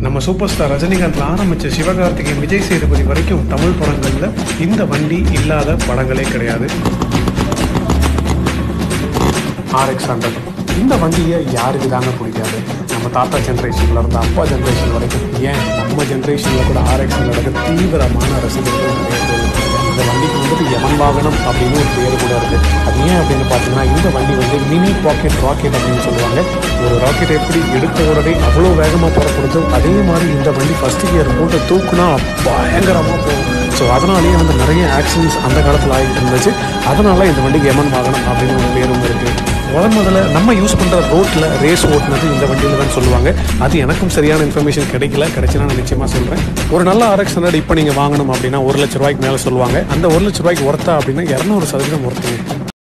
நம்ம super star ரஜினிகாந்த்ல ஆரம்பிச்ச சிவகார்த்திகேயன் விஜய் சேதுபதி வரைக்கும் தமிழ் படங்கள்ல இந்த வண்டி இல்லாத படங்களே கிடையாது ஆர்எக்ஸ் ஹண்ட்ரட் இந்த வண்டியை யாருக்கு தாங்க பிடிக்காது நம்ம தாத்தா ஜென்ரேஷன்ல இருந்து அப்பா ஜென்ரேஷன் வரைக்கும் ஏன் நம்ம ஜென்ரேஷன்ல கூட ஆர்எக்ஸ் ஹண்ட்ரட் தீவிரமான ரசிகர்கள் நிறைய பேர் இருக்காங்க. இந்த வண்டிக்கு வந்துட்டு எவன் வாகனம் அப்படின்னு ஒரு பேர் கூட இருக்கு அது ஏன் அப்படின்னு பார்த்தீங்கன்னா இந்த வண்டி வந்து மினி பாக்கெட் ராக்கெட் அப்படின்னு சொல்லுவாங்க ஒரு ராக்கெட் எப்படி எடுத்த உடனே அவ்வளோ வேகமாக புறப்படுதோ அதே மாதிரி இந்த வண்டி ஃபர்ஸ்ட் கியர் போட்டு தூக்குனா பயங்கரமாக போகும் ஸோ அதனாலேயே வந்து நிறைய ஆக்சிடென்ட்ஸ் அந்த காலத்தில் ஆகிட்டு இருந்துச்சு அதனால இந்த வண்டிக்கு எமன் வாகனம் அப்படின்னு ஒரு பேரும் இருக்குது முதல் முதல்ல நம்ம யூஸ் பண்ணுற ரோட்டில் ரேஸ் ஓட்டுனது இந்த வண்டியில் தான் சொல்லுவாங்க அது எனக்கும் சரியான இன்ஃபர்மேஷன் கிடைக்கல கிடைச்சுன்னா நான் நிச்சயமாக சொல்கிறேன் ஒரு நல்ல ஆர்எக்ஸ் ஹண்ட்ரட் இப்போ நீங்கள் வாங்கணும் அப்படின்னா ஒரு லட்ச ரூபாய்க்கு மேலே சொல்லுவாங்க அந்த ஒரு லட்ச ரூபாய்க்கு ஒர்த்தா அப்படின்னா இரநூறு சதவீதம் ஒர்த்துங்க